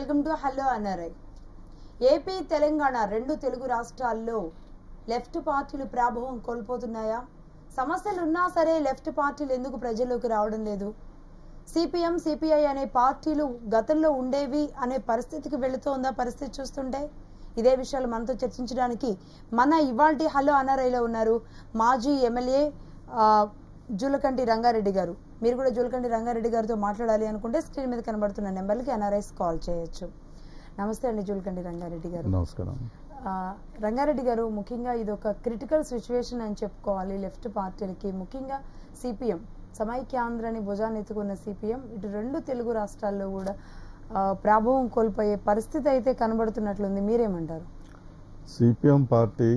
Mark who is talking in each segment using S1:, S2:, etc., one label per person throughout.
S1: Welcome to hello NRI AP Telangana రెండు తెలుగు రాష్ట్రాల్లో left పార్టీలు ప్రాభవం కోల్పోతున్నాయా సమస్యలు ఉన్నా సరే లెఫ్ట్ పార్టీలు ఎందుకు ప్రజల్లోకి రావడం లేదు సిపిఎం సిపిఐ అనే పార్టీలు గతంలో ఉండేవి అనే పరిస్థితికి వెళుతోందా పరిస్థితి చూస్తుంటే ఇదే విషయాలు మనతో చర్చించడానికి మన ఇవాల్టి హలో ఎన్ఆర్ఐలో ఉన్నారు మాజీ ఎమ్మెల్యే ఆ, జూలకంటి రంగారెడ్డి గారు మీరు కూడా జూలకంటి రంగారెడ్డి గారితో మాట్లాడాలి అనుకుంటే స్క్రీన్ మీద కనబడుతున్న నెంబర్కి ఎన్ఆర్ఐస్ కాల్ చేయొచ్చు నమస్తే అండి జూలకంటి రంగారెడ్డి గారు
S2: నమస్కారం
S1: ఆ, రంగారెడ్డి గారు ముఖ్యంగా ఇది ఒక క్రిటికల్ సిచ్యువేషన్ అని చెప్పుకోవాలి లెఫ్ట్ పార్టీలకి ముఖ్యంగా సిపిఎం సమైక్యాంధ్రని భుజాన్ని ఎత్తుకున్న సిపిఎం ఇటు రెండు తెలుగు రాష్ట్రాల్లో కూడా ఆ, ప్రాభవం కోల్పోయే పరిస్థితి అయితే కనబడుతున్నట్లుంది మీరేమంటారు
S2: సిపిఎం పార్టీ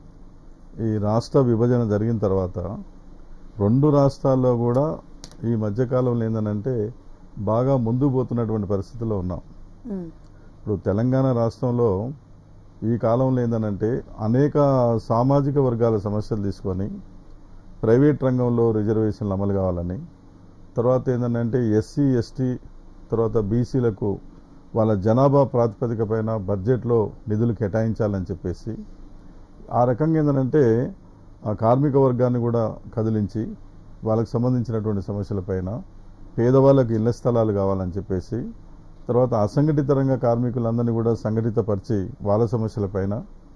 S2: ఈ రాష్ట్ర విభజన జరిగిన తర్వాత రెండు రాష్ట్రాల్లో కూడా ఈ మధ్యకాలంలో ఏంటంటే బాగా ముందుకు పోతున్నటువంటి పరిస్థితిలో ఉన్నాం
S1: ఉమ్,
S2: ఇప్పుడు తెలంగాణ రాష్ట్రంలో ఈ కాలంలో ఏంటంటే అనేక సామాజిక వర్గాల సమస్యలు తీసుకొని ప్రైవేట్ రంగంలో రిజర్వేషన్లు అమలు కావాలని తర్వాత ఏంటంటే ఎస్సీ ఎస్టీ తర్వాత బీసీలకు వాళ్ళ జనాభా ప్రాతిపదిక పైన బడ్జెట్లో నిధులు కేటాయించాలని చెప్పేసి ఆ రకంగా ఏంటంటే ఆ కార్మిక వర్గాన్ని కూడా కదిలించి వాళ్ళకి సంబంధించినటువంటి సమస్యలపైన పేదవాళ్ళకి ఇళ్ల స్థలాలు కావాలని చెప్పేసి తర్వాత అసంఘటిత రంగ కార్మికులందరినీ కూడా సంఘటితపరిచి వాళ్ళ సమస్యలపైన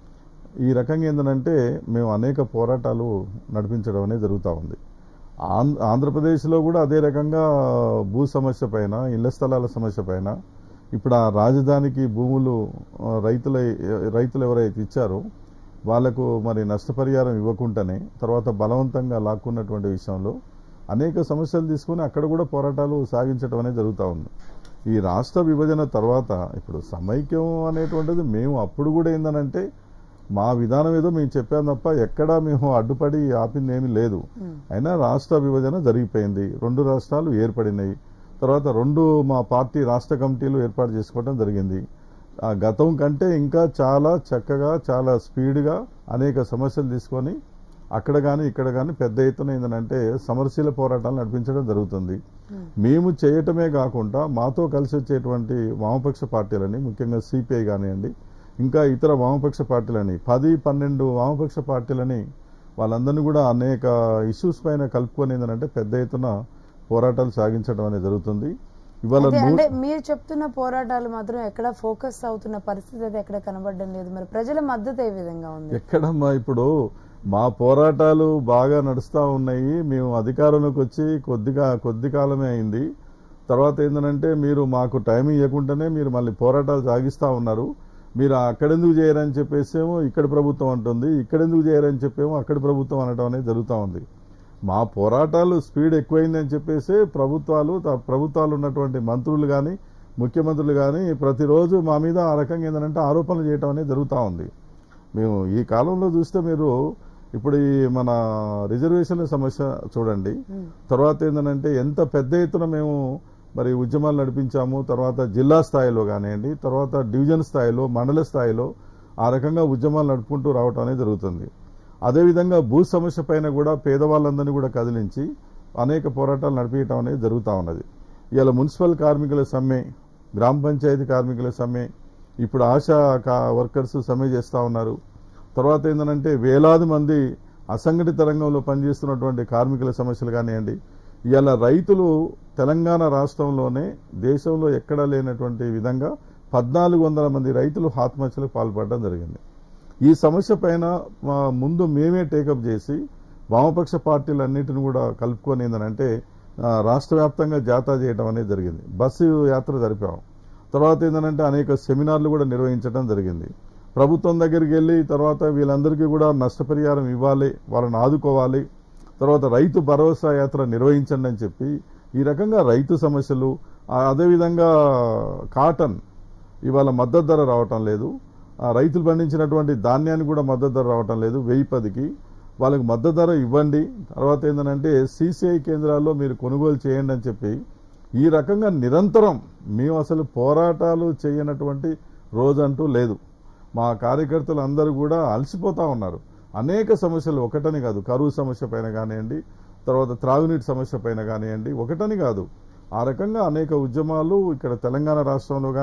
S2: ఈ రకంగా ఏంటంటే మేము అనేక పోరాటాలు నడిపించడం అనేది జరుగుతూ ఉంది ఆంధ్ర ఆంధ్రప్రదేశ్లో కూడా అదే రకంగా భూ సమస్య పైన ఇళ్ల స్థలాల సమస్య పైన ఇప్పుడు ఆ రాజధానికి భూములు ఆ, రైతుల రైతులు ఎవరైతే ఇచ్చారో వాళ్లకు మరి నష్టపరిహారం ఇవ్వకుండానే తర్వాత బలవంతంగా లాక్కున్నటువంటి విషయంలో అనేక సమస్యలు తీసుకుని అక్కడ కూడా పోరాటాలు సాగించడం అనేది జరుగుతూ ఉంది ఈ రాష్ట్ర విభజన తర్వాత ఇప్పుడు సమైక్యం అనేటువంటిది మేము అప్పుడు కూడా ఏందనంటే మా విధానం ఏదో మేము చెప్పాం తప్ప ఎక్కడా మేము అడ్డుపడి ఆపింది ఏమీ లేదు
S1: ఉమ్,
S2: అయినా రాష్ట్ర విభజన జరిగిపోయింది రెండు రాష్ట్రాలు ఏర్పడినాయి తర్వాత రెండు మా పార్టీ రాష్ట్ర కమిటీలు ఏర్పాటు చేసుకోవడం జరిగింది ఆ గతం కంటే ఇంకా చాలా చక్కగా చాలా స్పీడ్గా అనేక సమస్యలు తీసుకొని అక్కడ కానీ ఇక్కడ కానీ పెద్ద ఎత్తున ఏంటంటే సమరశీల పోరాటాలు నడిపించడం జరుగుతుంది
S1: ఉమ్,
S2: మేము చేయటమే కాకుండా మాతో కలిసి వచ్చేటువంటి వామపక్ష పార్టీలని ముఖ్యంగా సిపిఐ కానివ్వండి ఇంకా ఇతర వామపక్ష పార్టీలని పది పన్నెండు వామపక్ష పార్టీలని వాళ్ళందరినీ కూడా అనేక ఇష్యూస్ పైన కలుపుకొని ఏంటంటే పెద్ద ఎత్తున పోరాటాలు సాగించడం అనేది జరుగుతుంది ఇవాళ
S1: అంటే
S2: నూ-
S1: అంటే మీరు చెప్తున్న పోరాటాలు మాత్రం ఎక్కడ ఫోకస్ అవుతున్న పరిస్థితి అయితే ఎక్కడ కనబడడం లేదు మరి ప్రజల మద్దతు ఏ విధంగా ఉంది
S2: ఎక్కడమ్మా ఇప్పుడు మా పోరాటాలు బాగా నడుస్తూ ఉన్నాయి మేము అధికారంలోకి వచ్చి కొద్దిగా కొద్ది కాలమే అయింది తర్వాత ఏంటంటే మీరు మాకు టైం ఇవ్వకుండానే మీరు మళ్ళీ పోరాటాలు సాగిస్తూ ఉన్నారు మీరు అక్కడెందుకు చేయరని చెప్పేసేమో ఇక్కడ ప్రభుత్వం అంటుంది ఇక్కడెందుకు చేయరని చెప్పేమో అక్కడ ప్రభుత్వం అనడం అనేది జరుగుతూ ఉంది మా పోరాటాలు స్పీడ్ ఎక్కువైందని చెప్పేసి ప్రభుత్వాలు త- ప్రభుత్వాలు ఉన్నటువంటి మంత్రులు కానీ ముఖ్యమంత్రులు కానీ ప్రతిరోజు మా మీద ఆ రకంగా ఏంటంటే ఆరోపణలు చేయడం అనేది జరుగుతూ ఉంది మేము ఈ కాలంలో చూస్తే మీరు ఇప్పుడు ఈ మన రిజర్వేషన్ల సమస్య చూడండి
S1: ఉమ్,
S2: తర్వాత ఏంటంటే ఎంత పెద్ద ఎత్తున మేము మరి ఉద్యమాలు నడిపించాము తర్వాత జిల్లా స్థాయిలో కానివ్వండి తర్వాత డివిజన్ స్థాయిలో మండల స్థాయిలో ఆ రకంగా ఉద్యమాలు నడుపుకుంటూ రావటం అనేది జరుగుతుంది అదేవిధంగా భూ సమస్య పైన కూడా పేదవాళ్ళందరినీ కూడా కదిలించి అనేక పోరాటాలు నడిపించడం అనేది జరుగుతూ ఉన్నది ఇవాళ మున్సిపల్ కార్మికుల సమ్మె గ్రామ పంచాయతీ కార్మికుల సమ్మె ఇప్పుడు ఆశా కా- వర్కర్స్ సమ్మె చేస్తూ ఉన్నారు తర్వాత ఏంటంటే వేలాది మంది అసంఘటిత రంగంలో పనిచేస్తున్నటువంటి కార్మికుల సమస్యలు కానివ్వండి ఇవాళ రైతులు తెలంగాణ రాష్ట్రంలోనే దేశంలో ఎక్కడా లేనటువంటి విధంగా పద్నాలుగు వందల మంది రైతులు ఆత్మహత్యలకు పాల్పడడం జరిగింది ఈ సమస్య పైన మా ముందు మేమే టేకప్ చేసి వామపక్ష పార్టీలన్నిటిని కూడా కలుపుకొని ఏంటంటే ఆ, రాష్ట్ర వ్యాప్తంగా జాతా చేయడం అనేది జరిగింది బస్సు యాత్ర జరిపాం తర్వాత ఏంటంటే అనేక సెమినార్లు కూడా నిర్వహించడం జరిగింది ప్రభుత్వం దగ్గరికి వెళ్ళి తర్వాత వీళ్ళందరికీ కూడా నష్టపరిహారం ఇవ్వాలి వాళ్ళని ఆదుకోవాలి తర్వాత రైతు భరోసా యాత్ర నిర్వహించండి అని చెప్పి ఈ రకంగా రైతు సమస్యలు ఆ, అదేవిధంగా కాటన్ ఇవాళ మద్దతు ధర రావటం లేదు ఆ రైతులు పండించినటువంటి ధాన్యానికి కూడా మద్దతు ధర రావటం లేదు వెయ్యి పదికి వాళ్ళకి మద్దతు ధర ఇవ్వండి తర్వాత ఏంటంటే సీసీఐ కేంద్రాల్లో మీరు కొనుగోలు చేయండి అని చెప్పి ఈ రకంగా నిరంతరం మేము అసలు పోరాటాలు చేయనటువంటి రోజంటూ లేదు మా కార్యకర్తలు అందరూ కూడా అలసిపోతా ఉన్నారు అనేక సమస్యలు ఒకటని కాదు కరువు సమస్య పైన కానివ్వండి తర్వాత త్రాగునీటి సమస్య పైన కానివ్వండి ఒకటని కాదు ఆ రకంగా అనేక ఉద్యమాలు ఇక్కడ తెలంగాణ రాష్ట్రంలో కానీ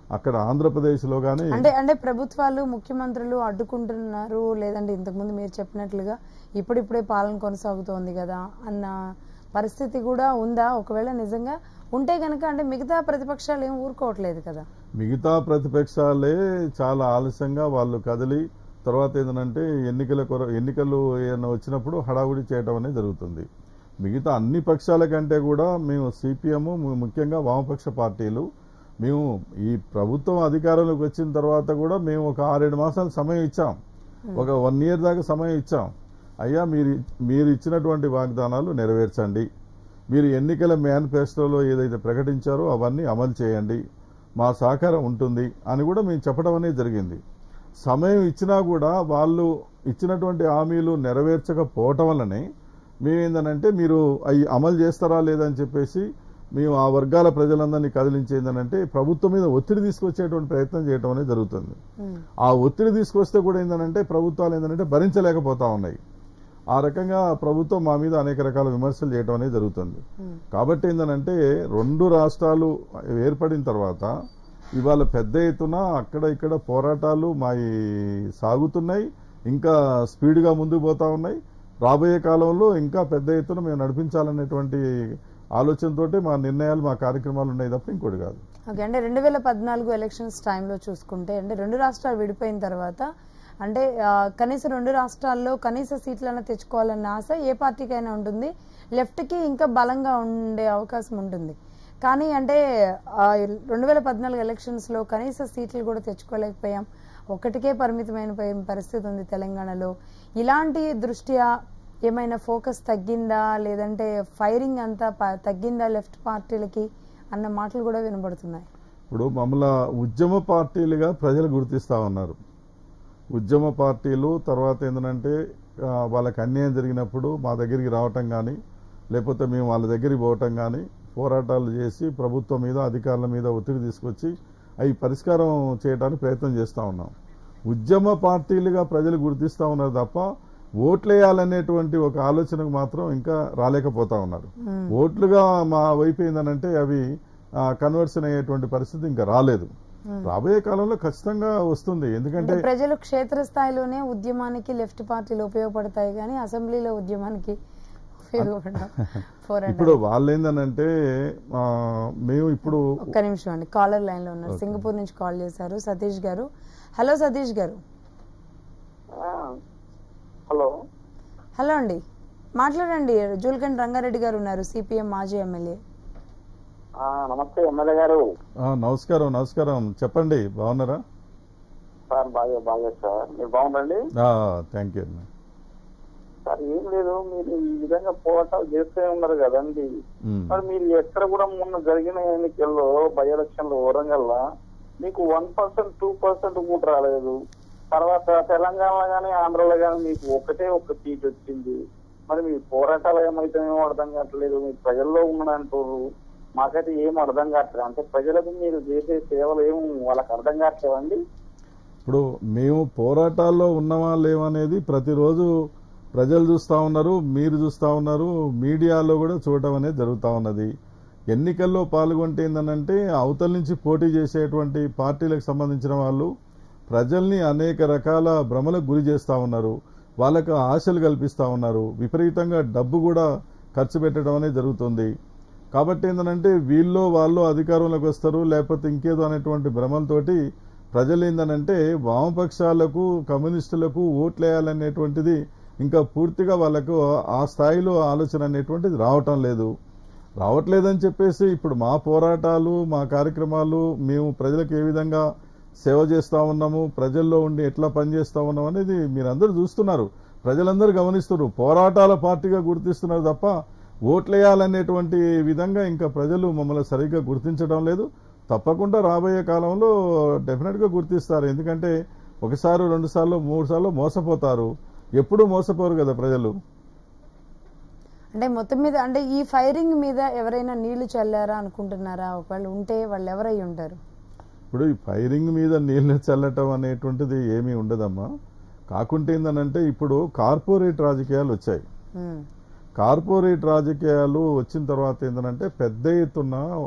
S2: అక్కడ ఆంధ్రప్రదేశ్లో కానీ
S1: అంటే అంటే ప్రభుత్వాలు ముఖ్యమంత్రులు అడ్డుకుంటున్నారు లేదంటే ఇంతకుముందు మీరు చెప్పినట్లుగా ఇప్పుడిప్పుడే పాలన కొనసాగుతోంది కదా అన్న పరిస్థితి కూడా ఉందా ఒకవేళ నిజంగా ఉంటే కనుక అంటే మిగతా ప్రతిపక్షాలు ఏం ఊరుకోవట్లేదు కదా
S2: మిగతా ప్రతిపక్షాలే చాలా ఆలస్యంగా వాళ్ళు కదిలి తర్వాత ఏంటంటే ఎన్నికల కొర ఎన్నికలు ఏమైనా వచ్చినప్పుడు హడావుడి చేయడం అనేది జరుగుతుంది మిగతా అన్ని పక్షాల కంటే కూడా మేము సిపిఎం ముఖ్యంగా వామపక్ష పార్టీలు మేము ఈ ప్రభుత్వం అధికారంలోకి వచ్చిన తర్వాత కూడా మేము ఒక ఆరేడు మాసాలు సమయం ఇచ్చాం ఒక వన్ ఇయర్ దాకా సమయం ఇచ్చాం అయ్యా మీరు మీరు ఇచ్చినటువంటి వాగ్దానాలు నెరవేర్చండి మీరు ఎన్నికల మేనిఫెస్టోలో ఏదైతే ప్రకటించారో అవన్నీ అమలు చేయండి మా సహకారం ఉంటుంది అని కూడా మేము చెప్పడం అనేది జరిగింది సమయం ఇచ్చినా కూడా వాళ్ళు ఇచ్చినటువంటి హామీలు నెరవేర్చకపోవటం వల్లనే మేమేందనంటే మీరు అవి అమలు చేస్తారా లేదని చెప్పేసి మేము ఆ వర్గాల ప్రజలందరినీ కదిలించేందనంటే ప్రభుత్వం మీద ఒత్తిడి తీసుకొచ్చేటువంటి ప్రయత్నం చేయడం అనేది జరుగుతుంది
S1: ఉమ్.
S2: ఆ ఒత్తిడి తీసుకొస్తే కూడా ఏంటంటే ప్రభుత్వాలు ఏంటంటే భరించలేకపోతా ఉన్నాయి ఆ రకంగా ప్రభుత్వం మా మీద అనేక రకాల విమర్శలు చేయడం అనేది జరుగుతుంది
S1: ఉమ్.
S2: కాబట్టి ఏంటంటే రెండు రాష్ట్రాలు ఏర్పడిన తర్వాత ఇవాళ పెద్ద ఎత్తున అక్కడ ఇక్కడ పోరాటాలు మా సాగుతున్నాయి ఇంకా స్పీడ్గా ముందుకు పోతా ఉన్నాయి రాబోయే కాలంలో ఇంకా పెద్ద ఎత్తున మేము నడిపించాలనేటువంటి ఆలోచనతోటే మా నిర్ణయాలు మా కార్యక్రమాలు ఉన్నాయి తప్ప ఇంకోటి కాదు
S1: ఓకే అంటే రెండు వేల పద్నాలుగు ఎలక్షన్స్ టైంలో చూసుకుంటే అంటే రెండు రాష్ట్రాలు విడిపోయిన తర్వాత అంటే ఆ, కనీసం రెండు రాష్ట్రాల్లో కనీస సీట్లను తెచ్చుకోవాలన్న ఆశ ఏ పార్టీకైనా ఉంటుంది లెఫ్ట్కి ఇంకా బలంగా ఉండే అవకాశం ఉంటుంది కానీ అంటే ఆ, రెండు వేల పద్నాలుగు ఎలక్షన్స్లో కనీస సీట్లు కూడా తెచ్చుకోలేకపోయాం ఒకటికే పరిమితమైన ప- పరిస్థితి ఉంది తెలంగాణలో ఇలాంటి దృష్ట్యా ఏమైనా ఫోకస్ తగ్గిందా లేదంటే ఫైరింగ్ అంతా ప- తగ్గిందా లెఫ్ట్ పార్టీలకి అన్న మాటలు కూడా వినబడుతున్నాయి
S2: ఇప్పుడు మమ్మల్ని ఉద్యమ పార్టీలుగా ప్రజలు గుర్తిస్తా ఉన్నారు ఉద్యమ పార్టీలు తర్వాత ఏంటంటే ఆ, వాళ్ళకి అన్యాయం జరిగినప్పుడు మా దగ్గరికి రావటం కానీ లేకపోతే మేము వాళ్ళ దగ్గరికి పోవటం కానీ పోరాటాలు చేసి ప్రభుత్వం మీద అధికారుల మీద ఒత్తిడి తీసుకొచ్చి అవి పరిష్కారం చేయడానికి ప్రయత్నం చేస్తూ ఉన్నాం ఉద్యమ పార్టీలుగా ప్రజలు గుర్తిస్తూ ఉన్నారు తప్ప ఓట్లేయాలనేటువంటి ఒక ఆలోచనకు మాత్రం ఇంకా రాలేకపోతా ఉన్నారు
S1: మ్మ్.
S2: ఓట్లుగా మా వైపు ఏందనంటే అవి కన్వర్షన్ అయ్యేటువంటి పరిస్థితి ఇంకా రాలేదు
S1: మ్మ్.
S2: రాబోయే కాలంలో ఖచ్చితంగా వస్తుంది
S1: అంటే
S2: ఎందుకంటే
S1: ప్రజలు క్షేత్రస్థాయిలోనే ఉద్యమానికి లెఫ్ట్ పార్టీలు ఉపయోగపడతాయి కానీ అసెంబ్లీలో ఉద్యమానికి ఉపయోగపడవు పోరాటం
S2: ఇప్పుడు వాళ్ళు ఏందనంటే ఆ, మేము ఇప్పుడు
S1: ఒక్క నిమిషం అండి కాలర్ లైన్ లో ఉన్నారు సింగపూర్ నుంచి కాల్ చేశారు సతీష్ గారు హలో సతీష్ గారు
S3: ఆ, హలో
S1: హలో అండి మాట్లాడండి జూల్కండ్ రంగారెడ్డి గారు ఉన్నారు సిపిఎం మాజీ ఎమ్మెల్యే
S3: ఆ, నమస్తే ఎమ్మెల్యే గారు
S2: ఆ, నమస్కారం నమస్కారం చెప్పండి బాగున్నారా
S3: సార్ బాగా బాగా సార్ మీరు బాగుండండి
S2: థ్యాంక్ యూ
S3: సార్ ఏం లేదు మీరు ఈ విధంగా పోరాటాలు చేస్తూనే ఉన్నారు కదండి మరి మీరు ఎక్కడ కూడా మొన్న జరిగిన ఎన్నికల్లో బై ఎలక్షన్ లో వరంగల్ మీకు వన్ పర్సెంట్ టూ పర్సెంట్ కూడా రాలేదు తర్వాత తెలంగాణలో కానీ ఆంధ్రలో కానీ మీకు ఒకటే ఒక సీట్ వచ్చింది మరి మీ పోరాటాలు ఏమైతేనేమో అర్థం కావట్లేదు మీరు ప్రజల్లో ఉన్నారంటారు మాకైతే ఏం అర్థం కావట్లేదు అంటే ప్రజలకు మీరు చేసే సేవలు ఏం వాళ్ళకి అర్థం కావట్లేదండి
S2: ఇప్పుడు మేము పోరాటాల్లో ఉన్నామా లేవనేది ప్రతిరోజు ప్రజలు చూస్తా ఉన్నారు మీరు చూస్తా ఉన్నారు మీడియాలో కూడా చూడటం అనేది జరుగుతూ ఉన్నది ఎన్నికల్లో పాల్గొంటే ఏంటంటే అవతల నుంచి పోటీ చేసేటువంటి పార్టీలకు సంబంధించిన వాళ్ళు ప్రజల్ని అనేక రకాల భ్రమలకు గురి చేస్తూ ఉన్నారు వాళ్ళకు ఆశలు కల్పిస్తూ ఉన్నారు విపరీతంగా డబ్బు కూడా ఖర్చు పెట్టడం అనేది జరుగుతుంది కాబట్టి ఏంటంటే వీళ్ళు వాళ్ళు అధికారంలోకి వస్తారు లేకపోతే ఇంకేదో అనేటువంటి భ్రమంతోటి ప్రజలు ఏంటంటే వామపక్షాలకు కమ్యూనిస్టులకు ఓట్లేయాలనేటువంటిది ఇంకా పూర్తిగా వాళ్ళకు ఆ స్థాయిలో ఆలోచన అనేటువంటిది రావటం లేదు రావట్లేదని చెప్పేసి ఇప్పుడు మా పోరాటాలు మా కార్యక్రమాలు మేము ప్రజలకు ఏ విధంగా సేవ చేస్తా ఉన్నాము ప్రజల్లో ఉండి ఎట్లా పనిచేస్తా ఉన్నాం అనేది మీరందరూ చూస్తున్నారు ప్రజలందరూ గమనిస్తున్నారు పోరాటాల పార్టీగా గుర్తిస్తున్నారు తప్ప ఓట్లేయాలనేటువంటి విధంగా ఇంకా ప్రజలు మమ్మల్ని సరిగ్గా గుర్తించడం లేదు తప్పకుండా రాబోయే కాలంలో డెఫినెట్ గా గుర్తిస్తారు ఎందుకంటే ఒకసారి రెండు సార్లు మూడు సార్లు మోసపోతారు ఎప్పుడు మోసపోరు కదా ప్రజలు
S1: అంటే మొత్తం మీద అంటే ఈ ఫైరింగ్ మీద ఎవరైనా నీళ్లు చల్లారా అనుకుంటున్నారా ఒకవేళ ఉంటే వాళ్ళు ఎవరై ఉంటారు
S2: ఇప్పుడు ఈ ఫైరింగ్ మీద నీళ్లు చల్లటం అనేటువంటిది ఏమీ ఉండదమ్మా కాకుంటే ఏందనంటే ఇప్పుడు కార్పొరేట్ రాజకీయాలు వచ్చాయి
S1: ఉమ్,
S2: కార్పొరేట్ రాజకీయాలు వచ్చిన తర్వాత ఏంటంటే పెద్ద ఎత్తున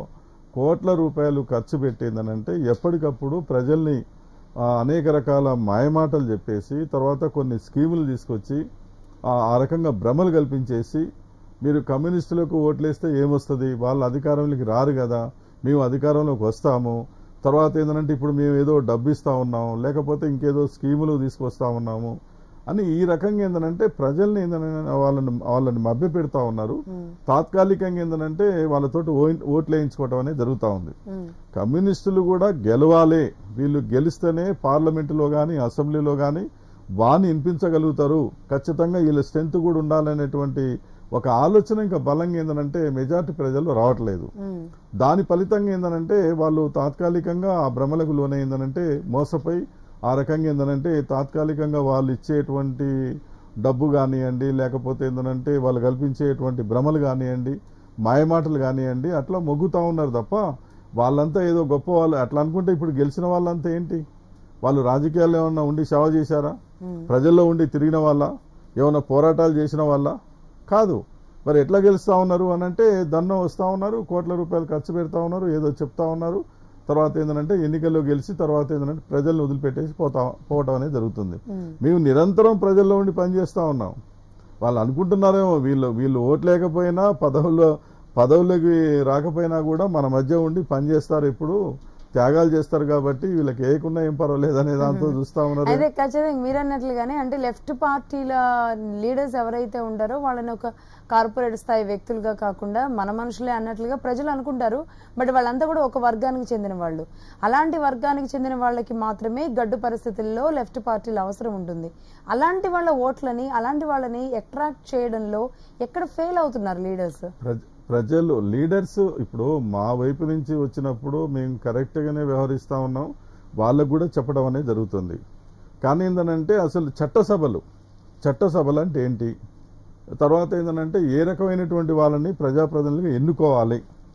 S2: కోట్ల రూపాయలు ఖర్చు పెట్టిందనంటే ఎప్పటికప్పుడు ప్రజల్ని ఆ, అనేక రకాల మాయమాటలు చెప్పేసి తర్వాత కొన్ని స్కీములు తీసుకొచ్చి ఆ ఆ రకంగా భ్రమలు కల్పించేసి మీరు కమ్యూనిస్టులకు ఓట్లేస్తే ఏమొస్తుంది వాళ్ళు అధికారంలోకి రారు కదా మేము అధికారంలోకి వస్తాము తర్వాత ఏంటంటే ఇప్పుడు మేము ఏదో డబ్బు ఇస్తా ఉన్నాం లేకపోతే ఇంకేదో స్కీములు తీసుకొస్తా ఉన్నాము అని ఈ రకంగా ఏంటంటే ప్రజల్ని ఏంటంటే వాళ్ళని వాళ్ళని మభ్య పెడతా ఉన్నారు
S1: ఉమ్,
S2: తాత్కాలికంగా ఏంటంటే వాళ్ళతోటి ఓ- ఓట్లు వేయించుకోవడం అనేది జరుగుతూ ఉంది
S1: ఉమ్,
S2: కమ్యూనిస్టులు కూడా గెలవాలి వీళ్ళు గెలిస్తేనే పార్లమెంటులో కానీ అసెంబ్లీలో కానీ వాని వినిపించగలుగుతారు ఖచ్చితంగా వీళ్ళ స్ట్రెంత్ కూడా ఉండాలనేటువంటి ఒక ఆలోచన ఇంకా బలంగా ఏంటంటే మెజార్టీ ప్రజలు రావట్లేదు
S1: ఉమ్,
S2: దాని ఫలితంగా ఏంటంటే వాళ్ళు తాత్కాలికంగా ఆ భ్రమలకు లోనైందనంటే మోసపోయి ఆ రకంగా ఏంటంటే తాత్కాలికంగా వాళ్ళు ఇచ్చేటువంటి డబ్బు కానివ్వండి లేకపోతే ఏంటంటే వాళ్ళు కల్పించేటువంటి భ్రమలు కానివ్వండి మాయమాటలు కానివ్వండి అట్లా మొగ్గుతా ఉన్నారు తప్ప వాళ్ళంతా ఏదో గొప్ప వాళ్ళు అట్లా అనుకుంటే ఇప్పుడు గెలిచిన వాళ్ళంతా ఏంటి వాళ్ళు రాజకీయాల్లో ఏమన్నా ఉండి సేవ చేశారా
S1: ఉమ్,
S2: ప్రజల్లో ఉండి తిరిగిన వాళ్ళ ఏమైనా పోరాటాలు చేసిన వాళ్ళ కాదు మరి ఎట్లా గెలుస్తా ఉన్నారు అని అంటే దన్నం వస్తా ఉన్నారు కోట్ల రూపాయలు ఖర్చు పెడతా ఉన్నారు ఏదో చెప్తా ఉన్నారు తర్వాత ఏంటంటే ఎన్నికల్లో గెలిచి తర్వాత ఏంటంటే ప్రజల్ని వదిలిపెట్టేసి పోతా పోవటం అనేది జరుగుతుంది
S1: ఉమ్,
S2: మేము నిరంతరం ప్రజల్లో ఉండి పనిచేస్తా ఉన్నాం వాళ్ళు అనుకుంటున్నారేమో వీళ్ళు వీళ్ళు ఓట్లేకపోయినా పదవుల్లో పదవులకి రాకపోయినా కూడా మన మధ్య ఉండి పనిచేస్తారు ఇప్పుడు త్యాగాలు చేస్తారు కాబట్టి వీళ్ళకి ఏకున్నా ఏం పర్వాలేదు అనే దాంతో చూస్తా ఉన్నారు
S1: అయితే ఖచ్చితంగా మీరు అన్నట్లుగానే అంటే లెఫ్ట్ పార్టీల లీడర్స్ ఎవరైతే ఉంటారో వాళ్ళని ఒక కార్పొరేట్ స్థాయి వ్యక్తులుగా కాకుండా మన మనుషులే అన్నట్లుగా ప్రజలు అనుకుంటారు బట్ వాళ్ళంతా కూడా ఒక వర్గానికి చెందిన వాళ్ళు అలాంటి వర్గానికి చెందిన వాళ్ళకి మాత్రమే గడ్డు పరిస్థితుల్లో లెఫ్ట్ పార్టీలు అవసరం ఉంటుంది అలాంటి వాళ్ళ ఓట్లని అలాంటి వాళ్ళని అట్రాక్ట్ చేయడంలో ఎక్కడ ఫెయిల్ అవుతున్నారు లీడర్స్
S2: ప్రజ- ప్రజలు లీడర్స్ ఇప్పుడు మా వైపు నుంచి వచ్చినప్పుడు మేము కరెక్ట్ గానే వ్యవహరిస్తా ఉన్నాం వాళ్ళకు కూడా చెప్పడం అనేది జరుగుతుంది కానీ ఏంటంటే అసలు చట్టసభలు చట్టసభలు అంటే ఏంటి తర్వాత ఏంటంటే ఏ రకమైనటువంటి వాళ్ళని ప్రజాప్రతినిధులుగా ఎన్నుకోవాలి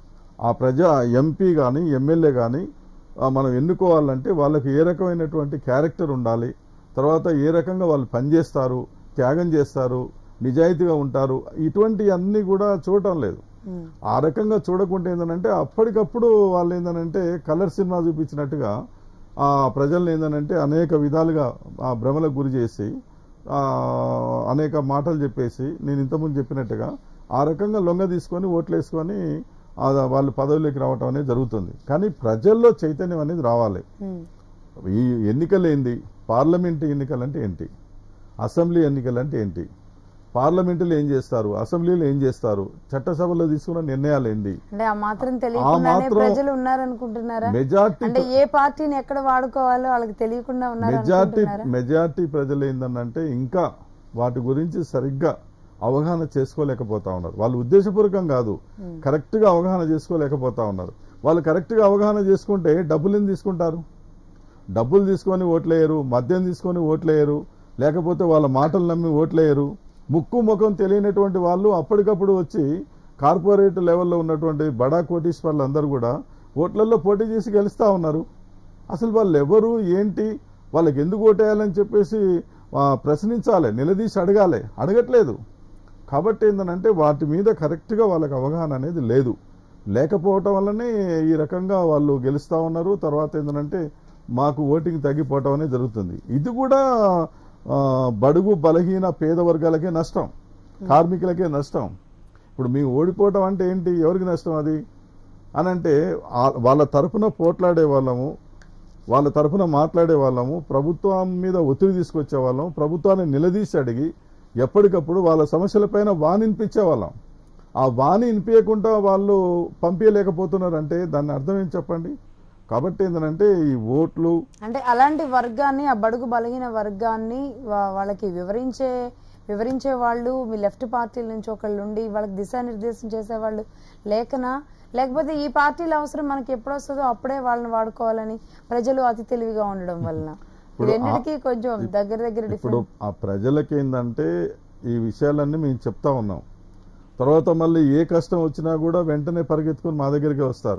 S2: ఆ ప్రజా ఎంపీ కానీ ఎమ్మెల్యే కానీ మనం ఎన్నుకోవాలంటే వాళ్ళకి ఏ రకమైనటువంటి క్యారెక్టర్ ఉండాలి తర్వాత ఏ రకంగా వాళ్ళు పనిచేస్తారు త్యాగం చేస్తారు నిజాయితీగా ఉంటారు ఇటువంటి అన్ని కూడా చూడటం లేదు
S1: ఉమ్,
S2: ఆ రకంగా చూడకుంటే ఏంటంటే అప్పటికప్పుడు వాళ్ళు ఏంటంటే కలర్ సినిమా చూపించినట్టుగా ఆ ప్రజల్ని ఏంటంటే అనేక విధాలుగా ఆ భ్రమలకు గురి చేసి ఆ అనేక మాటలు చెప్పేసి నేను ఇంతకుముందు చెప్పినట్టుగా ఆ రకంగా లొంగ తీసుకొని ఓట్లు వేసుకొని ఆ వాళ్ళు పదవిలోకి రావటం అనేది జరుగుతుంది కానీ ప్రజల్లో చైతన్యం అనేది రావాలి
S1: ఉమ్,
S2: ఈ ఎన్నికలు ఏంది పార్లమెంట్ ఎన్నికలు అంటే ఏంటి అసెంబ్లీ ఎన్నికలు అంటే ఏంటి పార్లమెంటులో ఏం చేస్తారు అసెంబ్లీలో ఏం చేస్తారు చట్టసభలో తీసుకున్న నిర్ణయాలు ఏంటి
S1: అంటే ఆ మాత్రం తెలియకుండానే
S2: మాత్రం
S1: ప్రజలు ఉన్నారనుకుంటున్నారా
S2: మెజార్టీ
S1: అంటే ఏ పార్టీని ఎక్కడ వాడుకోవాలో వాళ్ళకి తెలియకుండా ఉన్నారు
S2: మెజార్టీ
S1: అనుకుంటున్నారా
S2: మెజార్టీ ప్రజలు ఏంటంటే ఇంకా వాటి గురించి సరిగ్గా అవగాహన చేసుకోలేకపోతా ఉన్నారు వాళ్ళు ఉద్దేశపూర్వకం కాదు కరెక్ట్ గా అవగాహన చేసుకోలేకపోతా ఉన్నారు వాళ్ళు కరెక్ట్ గా అవగాహన చేసుకుంటే డబ్బులు ఎందుకు తీసుకుంటారు డబ్బులు తీసుకొని ఓట్లేయరు మద్యం తీసుకొని ఓట్లేయరు లేకపోతే వాళ్ళ మాటలు నమ్మి ఓట్లేయరు ముక్కు ముఖం తెలియనటువంటి వాళ్ళు అప్పటికప్పుడు వచ్చి కార్పొరేట్ లెవెల్లో ఉన్నటువంటి బడా కోటీశ్వర్లు అందరూ కూడా ఓట్లలో పోటీ చేసి గెలుస్తా ఉన్నారు అసలు వాళ్ళు ఎవరు ఏంటి వాళ్ళకి ఎందుకు ఓటేయాలని చెప్పేసి ఆ, ప్రశ్నించాలి నిలదీసి అడగాలి అడగట్లేదు కాబట్టి ఏంటంటే వాటి మీద కరెక్ట్గా వాళ్ళకి అవగాహన అనేది లేదు లేకపోవటం వల్లనే ఈ రకంగా వాళ్ళు గెలుస్తా ఉన్నారు తర్వాత ఏంటంటే మాకు ఓటింగ్ తగ్గిపోవటం అనేది జరుగుతుంది ఇది కూడా ఆ, బడుగు బలహీన పేద వర్గాలకే నష్టం కార్మికులకే నష్టం ఇప్పుడు మేము ఓడిపోవటం అంటే ఏంటి ఎవరికి నష్టం అది అని అంటే ఆ- వాళ్ళ తరపున పోట్లాడే వాళ్ళము వాళ్ళ తరపున మాట్లాడే వాళ్ళము ప్రభుత్వం మీద ఒత్తిడి తీసుకొచ్చే వాళ్ళం ప్రభుత్వాన్ని నిలదీసి అడిగి ఎప్పటికప్పుడు వాళ్ళ సమస్యలపైన వాణి వినిపించే వాళ్ళం ఆ వాణి వినిపించకుండా వాళ్ళు పంపించలేకపోతున్నారు అంటే దాన్ని అర్థం ఏం చెప్పండి కాబట్టి ఏంటంటే ఈ ఓట్లు
S1: అంటే అలాంటి వర్గాన్ని ఆ బడుగు బలహీన వర్గాన్ని వా- వాళ్ళకి వివరించే వివరించే వాళ్ళు మీ లెఫ్ట్ పార్టీల నుంచి ఒకళ్ళు ఉండి వాళ్ళకి దిశానిర్దేశం చేసేవాళ్ళు లేకనా లేకపోతే ఈ పార్టీల అవసరం మనకి ఎప్పుడు వస్తుందో అప్పుడే వాళ్ళని వాడుకోవాలని ప్రజలు అతి తెలివిగా ఉండడం వలన
S2: ఇప్పుడు ఆ-
S1: రెండింటికి కొంచెం దగ్గర దగ్గర
S2: ఇప్పుడు
S1: డిఫరెంట్
S2: ఆ ప్రజలకి ఏంటంటే ఈ విషయాలన్నీ మేము చెప్తా ఉన్నాం తర్వాత మళ్ళీ ఏ కష్టం వచ్చినా కూడా వెంటనే పరిగెత్తుకుని మా దగ్గరికి వస్తారు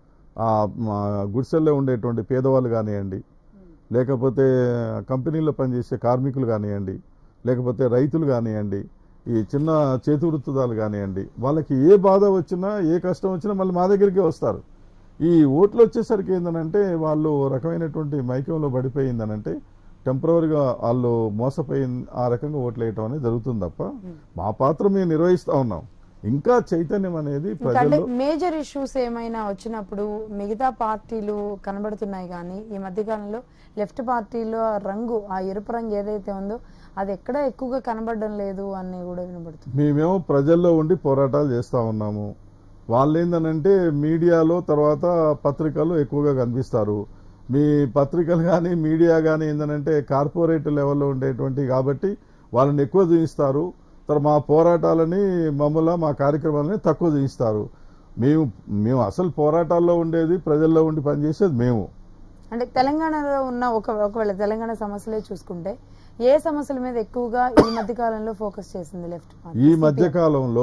S2: ఆ మా గుడిసెల్లో ఉండేటువంటి పేదవాళ్ళు కానివ్వండి లేకపోతే కంపెనీలో పనిచేసే కార్మికులు కానివ్వండి లేకపోతే రైతులు కానివ్వండి ఈ చిన్న చేతి వృత్తుదాలు కానివ్వండి వాళ్ళకి ఏ బాధ వచ్చినా ఏ కష్టం వచ్చినా మళ్ళీ మా దగ్గరికి వస్తారు ఈ ఓట్లు వచ్చేసరికి ఏందనంటే వాళ్ళు ఓ రకమైనటువంటి మైకంలో పడిపోయిందనంటే టెంపరీగా వాళ్ళు మోసపోయి ఆ రకంగా ఓట్లు వేయటం అనేది జరుగుతుంది తప్ప మా పాత్ర మేము నిర్వహిస్తా ఉన్నాం ఇంకా చైతన్యం అనేది
S1: ఇంకా అంటే
S2: ప్రజల్లో
S1: మేజర్ ఇష్యూస్ ఏమైనా వచ్చినప్పుడు మిగతా పార్టీలు కనబడుతున్నాయి కానీ ఈ మధ్య కాలంలో లెఫ్ట్ పార్టీలో ఆ రంగు ఆ ఎరుపు రంగు ఏదైతే ఉందో అది ఎక్కడ ఎక్కువగా కనబడడం లేదు అని కూడా వినబడుతుంది
S2: మేమేమో ప్రజల్లో ఉండి పోరాటాలు చేస్తా ఉన్నాము వాళ్ళు ఏందనంటే మీడియాలో తర్వాత పత్రికలు ఎక్కువగా కనిపిస్తారు మీ పత్రికలు కానీ మీడియా కానీ ఏందనంటే కార్పొరేట్ లెవెల్లో ఉండేటువంటి కాబట్టి వాళ్ళని ఎక్కువ చూపిస్తారు తర్వాత మా పోరాటాలని మమ్మల్ని మా కార్యక్రమాలని తక్కువ చూపిస్తారు మేము మేము అసలు పోరాటాల్లో ఉండేది ప్రజల్లో ఉండి పనిచేసేది మేము
S1: అంటే తెలంగాణలో ఉన్న ఒక ఒకవేళ తెలంగాణ సమస్యలే చూసుకుంటే ఏ సమస్యల మీద ఎక్కువగా ఈ మధ్య కాలంలో ఫోకస్ చేసింది లెఫ్ట్ పార్టీ
S2: ఈ మధ్య కాలంలో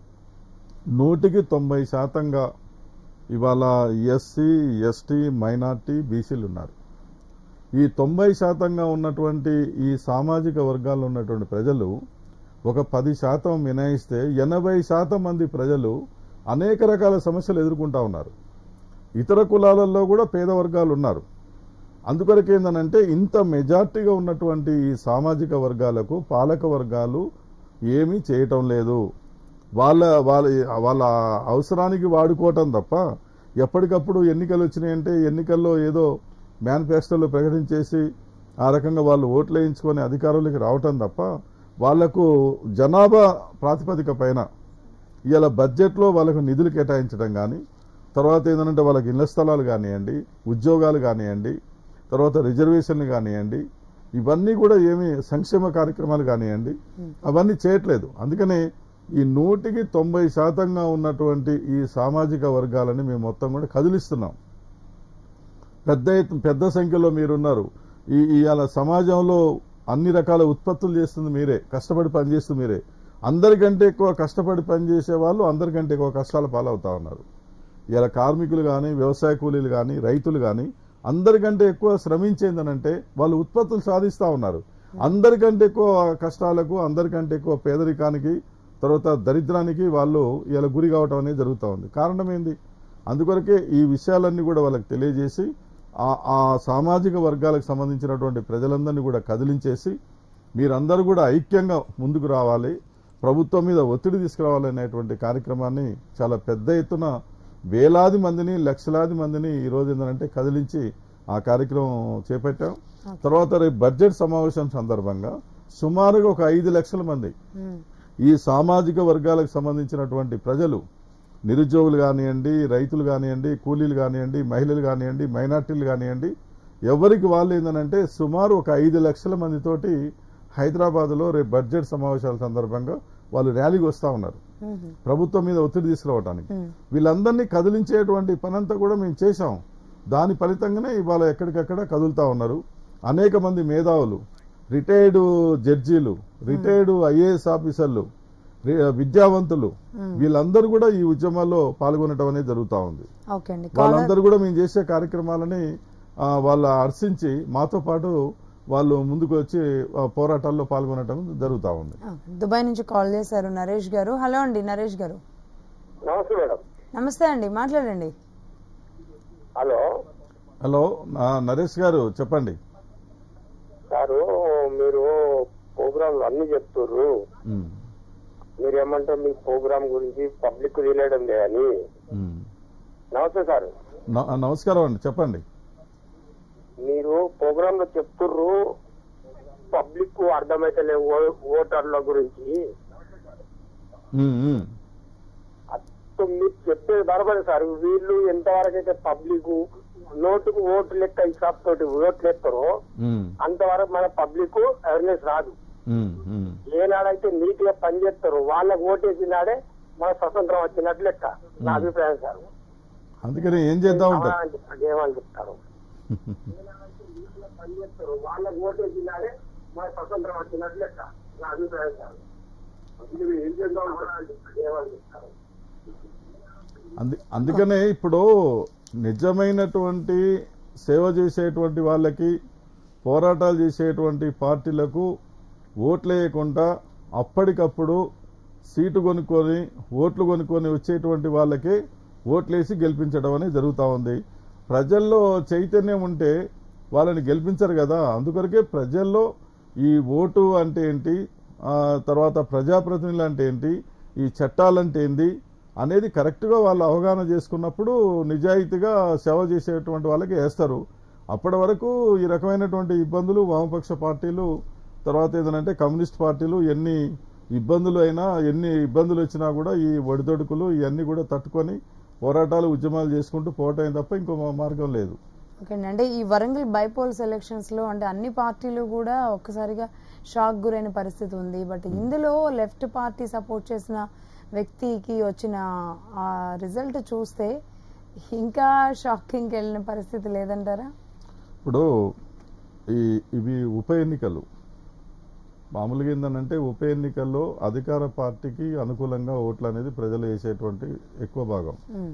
S2: నూటికి తొంభై శాతంగా ఇవాళ ఎస్సీ ఎస్టీ మైనార్టీ బీసీలు ఉన్నారు ఈ తొంభై శాతంగా ఉన్నటువంటి ఈ సామాజిక వర్గాల్లో ఉన్నటువంటి ప్రజలు ఒక పది శాతం మినాయిస్తే ఎనభై శాతం మంది ప్రజలు అనేక రకాల సమస్యలు ఎదుర్కొంటా ఉన్నారు ఇతర కులాలలో కూడా పేద వర్గాలు ఉన్నారు అందుకొరకు ఏందనంటే ఇంత మెజార్టీగా ఉన్నటువంటి ఈ సామాజిక వర్గాలకు పాలక వర్గాలు ఏమీ చేయటం లేదు వాళ్ళ వాళ్ళ వాళ్ళ అవసరానికి వాడుకోవటం తప్ప ఎప్పటికప్పుడు ఎన్నికలు వచ్చినాయంటే ఎన్నికల్లో ఏదో మేనిఫెస్టోలో ప్రకటించేసి ఆ రకంగా వాళ్ళు ఓట్లు వేయించుకొని అధికారంలోకి రావటం తప్ప వాళ్లకు జనాభా ప్రాతిపదిక పైన ఇవాళ బడ్జెట్లో వాళ్ళకు నిధులు కేటాయించడం కానీ తర్వాత ఏంటంటే వాళ్ళకి ఇళ్ల స్థలాలు కానివ్వండి ఉద్యోగాలు కానివ్వండి తర్వాత రిజర్వేషన్లు కానివ్వండి ఇవన్నీ కూడా ఏమి సంక్షేమ కార్యక్రమాలు కానివ్వండి అవన్నీ చేయట్లేదు అందుకనే ఈ నూటికి తొంభై శాతంగా ఉన్నటువంటి ఈ సామాజిక వర్గాలని మేము మొత్తం కూడా కదిలిస్తున్నాం పెద్ద ఎత్తు- పెద్ద సంఖ్యలో మీరున్నారు ఈ ఇవాళ సమాజంలో అన్ని రకాల ఉత్పత్తులు చేస్తుంది మీరే కష్టపడి పనిచేస్తుంది మీరే అందరికంటే ఎక్కువ కష్టపడి పనిచేసే వాళ్ళు అందరికంటే ఎక్కువ కష్టాల పాలవుతా ఉన్నారు ఇలా కార్మికులు కానీ వ్యవసాయ కూలీలు కానీ రైతులు కానీ అందరికంటే ఎక్కువ శ్రమించేందనంటే వాళ్ళు ఉత్పత్తులు సాధిస్తా ఉన్నారు అందరికంటే ఎక్కువ కష్టాలకు అందరికంటే ఎక్కువ పేదరికానికి తర్వాత దరిద్రానికి వాళ్ళు ఇలా గురి కావటం అనేది జరుగుతూ ఉంది కారణం ఏంది అందుకొరకే ఈ విషయాలన్నీ కూడా వాళ్ళకి తెలియజేసి ఆ ఆ సామాజిక వర్గాలకు సంబంధించినటువంటి ప్రజలందరినీ కూడా కదిలించేసి మీరందరూ కూడా ఐక్యంగా ముందుకు రావాలి ప్రభుత్వం మీద ఒత్తిడి తీసుకురావాలనేటువంటి కార్యక్రమాన్ని చాలా పెద్ద ఎత్తున వేలాది మందిని లక్షలాది మందిని ఈ రోజు ఏంటంటే కదిలించి ఆ కార్యక్రమం చేపట్టాం తర్వాత రేపు బడ్జెట్ సమావేశం సందర్భంగా సుమారుగా ఒక ఐదు లక్షల మంది
S1: ఉమ్.
S2: ఈ సామాజిక వర్గాలకు సంబంధించినటువంటి ప్రజలు నిరుద్యోగులు కానివ్వండి రైతులు కానివ్వండి కూలీలు కానివ్వండి మహిళలు కానివ్వండి మైనార్టీలు కానివ్వండి ఎవరికి వాళ్ళు ఏంటంటే సుమారు ఒక ఐదు లక్షల మందితోటి హైదరాబాద్లో రేపు బడ్జెట్ సమావేశాల సందర్భంగా వాళ్ళు ర్యాలీకి వస్తా ఉన్నారు
S1: ఉమ్.
S2: ప్రభుత్వం మీద ఒత్తిడి తీసుకురావడానికి
S1: ఉమ్.
S2: వీళ్ళందరినీ కదిలించేటువంటి పనంతా కూడా మేము చేశాం దాని ఫలితంగానే ఇవాళ ఎక్కడికక్కడ కదులుతా ఉన్నారు అనేక మంది మేధావులు రిటైర్డ్ జడ్జీలు రిటైర్డ్ ఐఏఎస్ ఆఫీసర్లు రి- విద్యావంతులు వీళ్ళందరూ కూడా ఈ ఉద్యమాల్లో పాల్గొనడం అనేది జరుగుతా ఉంది
S1: ఓకే అండి కాలర్
S2: వాళ్ళందరూ కూడా మేము చేసే కార్యక్రమాలని ఆ, వాళ్ళ హర్షించి మాతో పాటు వాళ్ళు ముందుకు వచ్చి ఆ, పోరాటాల్లో పాల్గొనడం జరుగుతా ఉంది
S1: ఆ, దుబాయ్ నుంచి కాల్ చేశారు నరేష్ గారు హలో అండి నరేష్ గారు
S3: నమస్తే మేడం
S1: నమస్తే అండి మాట్లాడండి
S3: హలో
S2: హలో ఆ, నరేష్ గారు చెప్పండి
S3: సారు మీరు ప్రోగ్రాంలు అన్ని చెప్తుర్రు
S2: ఉమ్,
S3: మీరు ఏమంటారు మీ ప్రోగ్రామ్ గురించి పబ్లిక్ తెలియడం లేదని
S2: ఉమ్.
S3: నమస్తే సార్
S2: న- నమస్కారం అండి చెప్పండి
S3: మీరు ప్రోగ్రామ్ లో చెప్తుర్రు పబ్లిక్ అర్థమైతలే ఓ- ఓటర్ల గురించి
S2: ఉమ్, ఉమ్,
S3: అప్పుడు మీరు చెప్పేది బరబడి సార్ వీళ్ళు ఎంతవరకు అయితే పబ్లిక్ నోటుకు ఓటు లెక్క హిసాబ్ తోటి ఓట్లు ఎత్తారో
S2: ఉమ్,
S3: అంతవరకు మన పబ్లిక్ అవేర్నెస్ రాదు
S2: ఉమ్, ఉమ్.
S3: ఏనాడైతే నీట్ గా పనిచేస్తారో వాళ్ళకు ఓటేసిన నాడే మన స్వతంత్రం వచ్చినట్లు లెక్క నా అభిప్రాయం సార్
S2: అందుకని ఏం చేద్దాం
S3: అవునా
S2: ఉంటారు
S3: అని చెప్తారు, ఏమని చెప్తారు పనిచేస్తారు వాళ్ళకు ఓటేసిన నాడే మన స్వతంత్రం వచ్చినట్లు లెక్క నా అభిప్రాయం సార్ మీరు ఏం చేద్దాం అవునా అని చెప్తారు, ఏమని చెప్తారు
S2: అందు అందుకనే ఇప్పుడు నిజమైనటువంటి సేవ చేసేటువంటి వాళ్ళకి పోరాటాలు చేసేటువంటి పార్టీలకు ఓట్లేయకుండా అప్పటికప్పుడు సీటు కొనుక్కొని ఓట్లు కొనుక్కొని వచ్చేటువంటి వాళ్ళకి ఓట్లేసి గెలిపించడం అనేది జరుగుతూ ఉంది ప్రజల్లో చైతన్యం ఉంటే వాళ్ళని గెలిపించరు కదా అందుకొరకే ప్రజల్లో ఈ ఓటు అంటే ఏంటి ఆ తర్వాత ప్రజాప్రతినిధులు అంటే ఏంటి ఈ చట్టాలంటే ఏంటి అనేది కరెక్ట్గా వాళ్ళు అవగాహన చేసుకున్నప్పుడు నిజాయితీగా సేవ చేసేటువంటి వాళ్ళకి వేస్తారు అప్పటి వరకు ఈ రకమైనటువంటి ఇబ్బందులు వామపక్ష పార్టీలు తర్వాత ఏదంటే కమ్యూనిస్ట్ పార్టీలు ఎన్ని ఇబ్బందులు అయినా ఎన్ని ఇబ్బందులు వచ్చినా కూడా ఈ ఒడిదొడుకులు ఇవన్నీ కూడా తట్టుకొని పోరాటాలు ఉద్యమాలు చేసుకుంటూ పోవటం తప్ప ఇంకో మార్గం లేదు
S1: ఓకే అండి అంటే ఈ వరంగల్ బైపోల్స్ ఎలక్షన్స్ లో అంటే అన్ని పార్టీలు కూడా ఒక్కసారిగా షాక్ గురైన పరిస్థితి ఉంది బట్ ఇందులో లెఫ్ట్ పార్టీ సపోర్ట్ చేసిన వ్యక్తికి వచ్చిన ఆ రిజల్ట్ చూస్తే ఇంకా షాకింగ్ వెళ్ళిన పరిస్థితి లేదంటారా
S2: ఇప్పుడు ఈ ఇవి ఉప ఎన్నికలు మామూలుగా ఏంటంటే ఉప ఎన్నికల్లో అధికార పార్టీకి అనుకూలంగా ఓట్లు అనేది ప్రజలు వేసేటువంటి ఎక్కువ భాగం
S1: ఉమ్,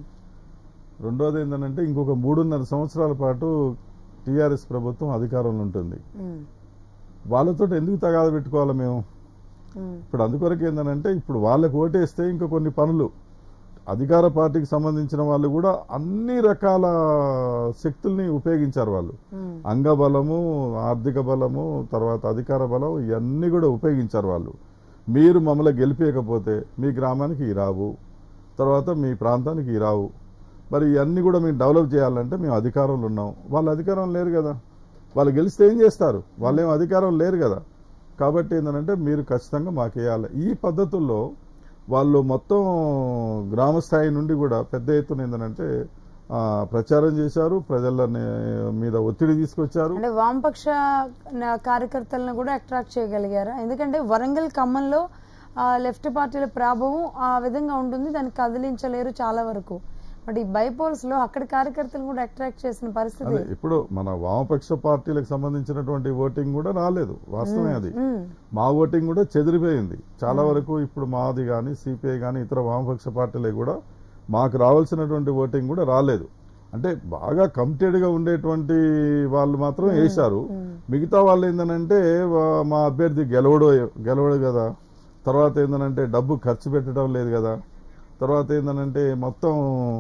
S2: రెండోది ఏంటంటే ఇంకొక మూడున్నర సంవత్సరాల పాటు టీఆర్ఎస్ ప్రభుత్వం అధికారంలో ఉంటుంది
S1: ఉమ్,
S2: వాళ్ళతో ఎందుకు తగాద పెట్టుకోవాలి మేము
S1: ఉమ్,
S2: ఇప్పుడు అందుకొరకు ఏంటంటే ఇప్పుడు వాళ్ళకి ఓటేస్తే ఇంకా కొన్ని పనులు అధికార పార్టీకి సంబంధించిన వాళ్ళు కూడా అన్ని రకాల శక్తుల్ని ఉపయోగించారు వాళ్ళు
S1: ఉమ్,
S2: అంగబలము ఆర్థిక బలము తర్వాత అధికార బలం ఇవన్నీ కూడా ఉపయోగించారు వాళ్ళు మీరు మమ్మల్ని గెలిపేయకపోతే మీ గ్రామానికి ఈ రావు తర్వాత మీ ప్రాంతానికి ఈ రావు మరి ఇవన్నీ కూడా మేము డెవలప్ చేయాలంటే మేము అధికారంలో ఉన్నాం వాళ్ళు అధికారం లేరు కదా వాళ్ళు గెలిస్తే ఏం చేస్తారు వాళ్ళేం అధికారం లేరు కదా కాబట్టి ఏంటంటే మీరు ఖచ్చితంగా మాకు వేయాలి ఈ పద్ధతుల్లో వాళ్ళు మొత్తం గ్రామ స్థాయి నుండి కూడా పెద్ద ఎత్తున ఏంటంటే ఆ, ప్రచారం చేశారు ప్రజల మీద ఒత్తిడి తీసుకొచ్చారు
S1: అంటే వామపక్ష న- కార్యకర్తలను కూడా అట్రాక్ట్ చేయగలిగారా ఎందుకంటే వరంగల్ ఖమ్మంలో లెఫ్ట్ పార్టీల ప్రభావం ఆ విధంగా ఉంటుంది దాన్ని కదిలించలేరు చాలా వరకు బట్ ఈ బైపోల్స్ లో అక్కడి కార్యకర్తలు కూడా అట్రాక్ట్ చేసిన పరిస్థితి
S2: అదే ఇప్పుడు మన వామపక్ష పార్టీలకు సంబంధించినటువంటి ఓటింగ్ కూడా రాలేదు వాస్తవమే అది
S1: ఉమ్,
S2: మా ఓటింగ్ కూడా చెదిరిపోయింది చాలా వరకు ఇప్పుడు మాది కానీ సిపిఐ కానీ ఇతర వామపక్ష పార్టీలే కూడా మాకు రావాల్సినటువంటి ఓటింగ్ కూడా రాలేదు అంటే బాగా కమిటెడ్ గా ఉండేటువంటి వాళ్ళు మాత్రం వేశారు మిగతా వాళ్ళు ఏంటంటే వా- మా అభ్యర్థి గెలవడు గెలవడు కదా తర్వాత ఏంటంటే డబ్బు ఖర్చు పెట్టడం లేదు కదా తర్వాత ఏంటంటే మొత్తం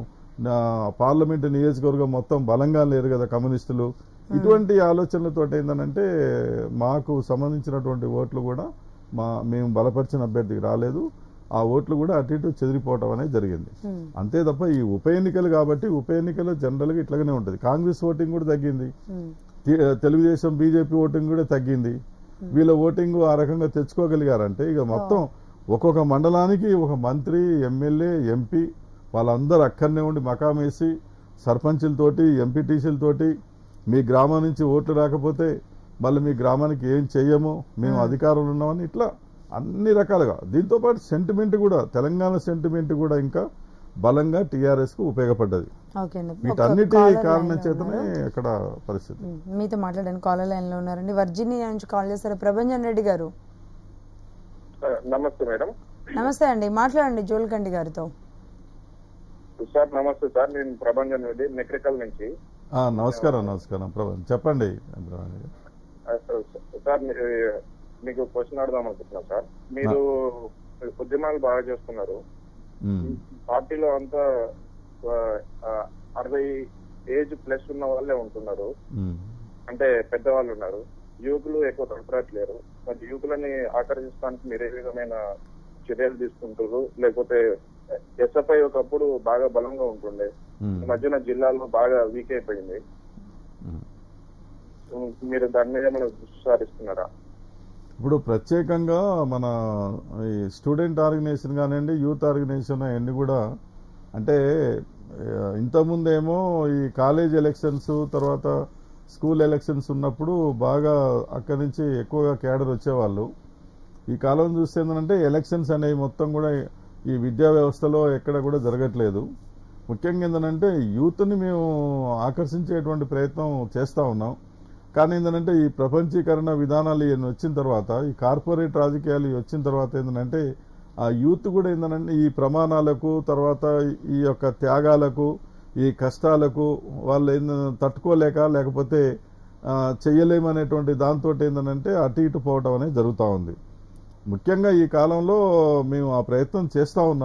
S2: నా పార్లమెంటు నియోజకవర్గం మొత్తం బలంగా లేరు కదా కమ్యూనిస్టులు ఇటువంటి ఆలోచనలతో ఏంటంటే మాకు సంబంధించినటువంటి ఓట్లు కూడా మా మేము బలపరిచిన అభ్యర్థికి రాలేదు ఆ ఓట్లు కూడా అటు ఇటు చెదిరిపోవటం అనేది జరిగింది
S1: ఉమ్,
S2: అంతే తప్ప ఈ ఉప ఎన్నికలు కాబట్టి ఉప ఎన్నికలు జనరల్ గా ఇట్లాగనే ఉంటుంది కాంగ్రెస్ ఓటింగ్ కూడా తగ్గింది
S1: ఉమ్,
S2: తి- తెలుగుదేశం బీజేపీ ఓటింగ్ కూడా తగ్గింది వీళ్ళ ఓటింగ్ ఆ రకంగా తెచ్చుకోగలిగారంటే ఇక మొత్తం ఒక్కొక్క మండలానికి ఒక మంత్రి ఎమ్మెల్యే ఎంపీ వాళ్ళందరూ అక్కడనే ఉండి మకాం వేసి సర్పంచులతోటి ఎంపీటీసీలతోటి మీ గ్రామం నుంచి ఓట్లు రాకపోతే మళ్ళీ మీ గ్రామానికి ఏం చెయ్యము మేము అధికారంలో ఉన్నామని ఇట్లా అన్ని రకాలుగా దీంతో పాటు సెంటిమెంట్ కూడా తెలంగాణ సెంటిమెంట్ కూడా ఇంకా బలంగా టీఆర్ఎస్ కు ఉపయోగపడ్డది
S1: ఓకే అండి ఒక
S2: వీటన్నిటి
S1: caller
S2: కారణం
S1: line లో
S2: చేతనే
S1: ఉన్నారు.
S2: అక్కడ పరిస్థితి
S1: ఉమ్, మీతో మాట్లాడండి కాలర్ లైన్ లో ఉన్నారండి వర్జీనియా నుంచి కాల్ చేస్తారు ప్రభంజన్ రెడ్డి గారు
S3: నమస్తే మేడం
S1: నమస్తే అండి మాట్లాడండి జోల్కండి గారితో
S3: సార్ నమస్తే సార్ నేను ప్రభంజన్ రెడ్డి మెక్రికల్ నుంచి
S2: ఆ, నమస్కారం నమస్కారం ప్రభా చెప్పండి ప్రభాకర్ గారు.
S3: ఆ, సార్ మీ- మీకు క్వశ్చన్ అడదాం అనుకుంటున్నా సార్ మీరు ఉద్యమాలు బాగా చేస్తున్నారు
S2: ఉమ్,
S3: పార్టీలో అంతా ఆ, ఆ, అరవై ఏజ్ ప్లస్ ఉన్న వాళ్ళే ఉంటున్నారు
S2: ఉమ్.
S3: అంటే పెద్దవాళ్ళు ఉన్నారు యువకులు ఎక్కువ తలపడట్లేరు మరి యువకులని ఆకర్షించడానికి మీరు ఏ విధమైన చర్యలు తీసుకుంటారు లేకపోతే ఎస్ఎఫ్ఐ ఒకప్పుడు బాగా బలంగా ఉంటుండే
S2: ఉమ్,
S3: ఈ మధ్యన జిల్లాలో బాగా వీక్ అయిపోయింది
S2: ఉమ్.
S3: ఉమ్, మీరు దాని మీద ఏమైనా దృష్టి సారిస్తున్నారా
S2: ఇప్పుడు ప్రత్యేకంగా మన ఈ స్టూడెంట్ ఆర్గనైజేషన్ కానివ్వండి యూత్ ఆర్గనైజేషన్ అవన్నీ కూడా అంటే ఆ, ఇంతకుముందేమో ఈ కాలేజ్ ఎలక్షన్స్ తర్వాత స్కూల్ ఎలక్షన్స్ ఉన్నప్పుడు బాగా అక్కడి నుంచి ఎక్కువగా క్యాడర్ వచ్చేవాళ్ళు ఈ కాలం చూస్తే ఏంటంటే ఎలక్షన్స్ అనేవి మొత్తం కూడా ఈ విద్యా వ్యవస్థలో ఎక్కడ కూడా జరగట్లేదు ముఖ్యంగా ఏంటంటే యూత్ని మేము ఆకర్షించేటువంటి ప్రయత్నం చేస్తూ ఉన్నాం కానీ ఏంటంటే ఈ ప్రపంచీకరణ విధానాలు ఇవన్నీ వచ్చిన తర్వాత ఈ కార్పొరేట్ రాజకీయాలు ఇవి వచ్చిన తర్వాత ఏంటంటే ఆ యూత్ కూడా ఏంటంటే ఈ ప్రమాణాలకు తర్వాత ఈ యొక్క త్యాగాలకు ఈ కష్టాలకు వాళ్ళు ఏంద తట్టుకోలేక లేకపోతే ఆ, చెయ్యలేమనేటువంటి దాంతో ఏంటంటే అటు ఇటు పోవటం అనేది జరుగుతూ ఉంది ముఖ్యంగా ఈ కాలంలో మేము ఆ ప్రయత్నం చేస్తూ ఉన్నాము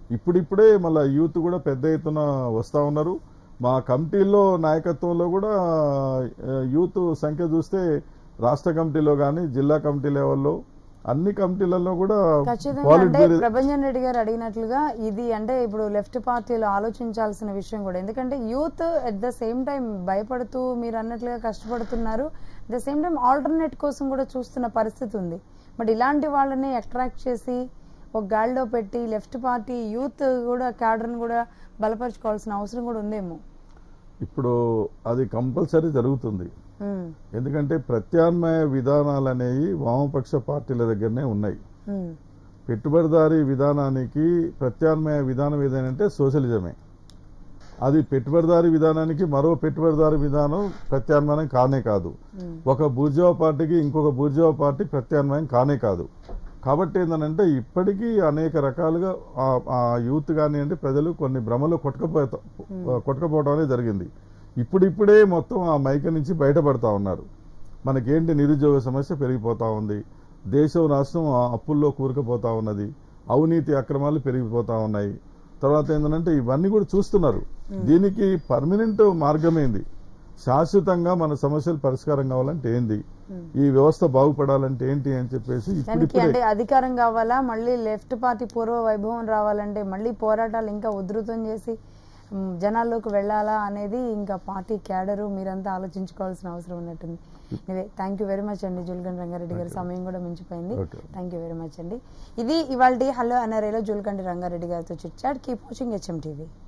S2: ఇప్పుడిప్పుడే మళ్ళీ యూత్ కూడా పెద్ద ఎత్తున వస్తూ ఉన్నారు మా కమిటీల్లో నాయకత్వంలో కూడా ఆ, యూత్ సంఖ్య చూస్తే రాష్ట్ర కమిటీలో కానీ జిల్లా కమిటీ లెవెల్లో అన్ని కమిటీలలో కూడా
S1: ఖచ్చితంగా
S2: పాలిట్
S1: అంటే
S2: బ్యూరో-
S1: ప్రభంజన్ రెడ్డి గారు అడిగినట్లుగా ఇది అంటే ఇప్పుడు లెఫ్ట్ పార్టీలు ఆలోచించాల్సిన విషయం కూడా ఎందుకంటే youth at the same time భయపడుతూ మీరు అన్నట్లుగా కష్టపడుతున్నారు at the same time alternate కోసం కూడా చూస్తున్న పరిస్థితి ఉంది బట్ ఇలాంటి వాళ్ళని అట్రాక్ట్ చేసి ఒక గాడిలో పెట్టి లెఫ్ట్ పార్టీ యూత్ కూడా క్యాడర్ని కూడా బలపరుచుకోవాల్సిన అవసరం కూడా ఉందేమో
S2: ఇప్పుడు అది కంపల్సరీ జరుగుతుంది
S1: ఉమ్,
S2: ఎందుకంటే ప్రత్యామ్నాయ విధానాలు అనేవి వామపక్ష పార్టీల దగ్గరనే ఉన్నాయి
S1: ఉమ్,
S2: పెట్టుబడిదారీ విధానానికి ప్రత్యామ్నాయ విధానం ఏదైనంటే సోషలిజమే అది పెట్టుబడిదారీ విధానానికి మరో పెట్టుబడిదారీ విధానం ప్రత్యామ్నాయం కానే కాదు
S1: ఉమ్.
S2: ఒక బూర్జావా పార్టీకి ఇంకొక బూర్జావా పార్టీ ప్రత్యామ్నాయం కానే కాదు కాబట్టి ఏంటంటే ఇప్పటికీ అనేక రకాలుగా ఆ- ఆ యూత్ కానివ్వండి ప్రజలు కొన్ని భ్రమలో కొట్టుకపోతా కొట్టుకపోవడం అనేది జరిగింది ఇప్పుడిప్పుడే మొత్తం ఆ మైక నుంచి బయటపడతా ఉన్నారు మనకేంటి నిరుద్యోగ సమస్య పెరిగిపోతా ఉంది దేశం రాష్ట్రం ఆ అప్పుల్లో కూరుకుపోతా ఉన్నది అవినీతి అక్రమాలు పెరిగిపోతా ఉన్నాయి తర్వాత ఏంటంటే ఇవన్నీ కూడా చూస్తున్నారు దీనికి పర్మనెంట్ మార్గం ఏంది శాశ్వతంగా మన సమస్యలు పరిష్కారం కావాలంటే ఏంది ఈ వ్యవస్థ బాగుపడాలంటే ఏంటి అని చెప్పేసి
S1: దానికి
S2: ఇప్పుడిప్పుడే
S1: అంటే అధికారం కావాలా మళ్ళీ లెఫ్ట్ పార్టీ పూర్వ వైభవం రావాలంటే మళ్ళీ పోరాటాలు ఇంకా ఉధృతం చేసి మ్, జనాల్లోకి వెళ్ళాలా అనేది ఇంకా పార్టీ క్యాడరు మీరంతా ఆలోచించుకోవాల్సిన అవసరం ఉన్నట్టుంది థ్యాంక్ యూ వెరీ మచ్ అండి జుల్గన్ రంగారెడ్డి గారి సమయం కూడా మించిపోయింది
S2: Okay.
S1: Thank you very much అండి ఇది ఇవాళ హలో ఎన్ఆర్ఏలో జుల్కండి రంగారెడ్డి గారితో chitchat keep watching HM TV